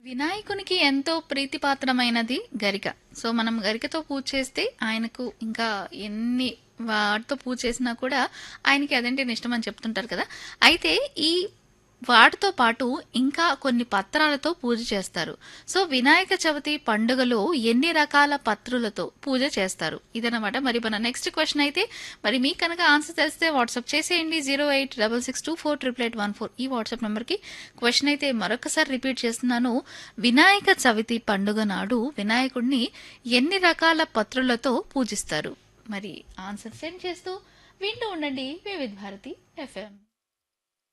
వినాయకునికి ఎంతో ప్రీతిపాత్రమైనది గరిక సో మనం గరికతో పూజ చేస్తే ఆయనకు ఇంకా ఎన్ని వాటితో పూజ చేసినా కూడా ఆయనకి అదేంటి ఇష్టం అని చెప్తుంటారు కదా అయితే ఈ వాటితో పాటు ఇంకా కొన్ని పత్రాలతో పూజ చేస్తారు సో వినాయక చవితి పండుగలో ఎన్ని రకాల పత్రులతో పూజ చేస్తారు ఇదనమాట మరి మన నెక్స్ట్ క్వశ్చన్ అయితే మరి మీకు కనుక ఆన్సర్ తెలిస్తే వాట్సాప్ చేసేయండి zero eight double six two four triple eight one four ఈ వాట్సాప్ నెంబర్కి క్వశ్చన్ అయితే మరొకసారి రిపీట్ చేస్తున్నాను వినాయక చవితి పండుగ నాడు వినాయకుడిని ఎన్ని రకాల పత్రులతో పూజిస్తారు మరి ఆన్సర్ సెండ్ చేస్తూ వింటూ ఉండండి వివిధ భారతి ఎఫ్ఎం